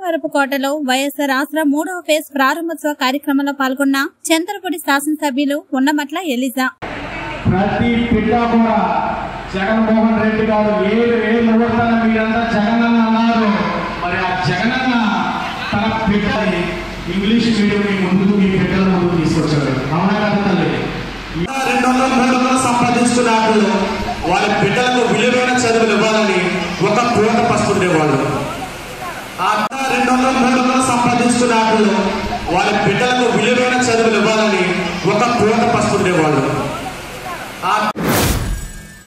శృంగవరపుకోటలో వైఎస్ఆర్ ఆసరా మూడవ ఫేజ్ ప్రారంభోత్సవ కార్యక్రమంలో పాల్గొన్న చంద్రపూడి శాసనసభ్యులు ఉన్నమట్ల ఎలిజా ప్రతి బిడ్డ కూడా జగన్మోహన్ రెడ్డి గారు ఏడు ఏ ముహూర్తాన మీరంతా జగనన్న అన్నారు మరి ఆ జగనన్న తన బిడ్డని ఇంగ్లీష్ మీడియం ముందుకు మీ బిడ్డల ముందుకు తీసుకొచ్చాడు అవునా కదా తల్లి రెండు వందల మూడు వందలు సంపాదించుకున్నారు వాళ్ళ బిడ్డలకు విలువైన చదువులు ఇవ్వాలని ఒక పూట పస్తుండేవాళ్ళు ఆ రెండు వందల మూడు వందలు సంపాదించుకున్నారు వాళ్ళ బిడ్డలకు విలువైన చదువులు ఇవ్వాలని ఒక పూట పస్తుండేవాళ్ళు ఆ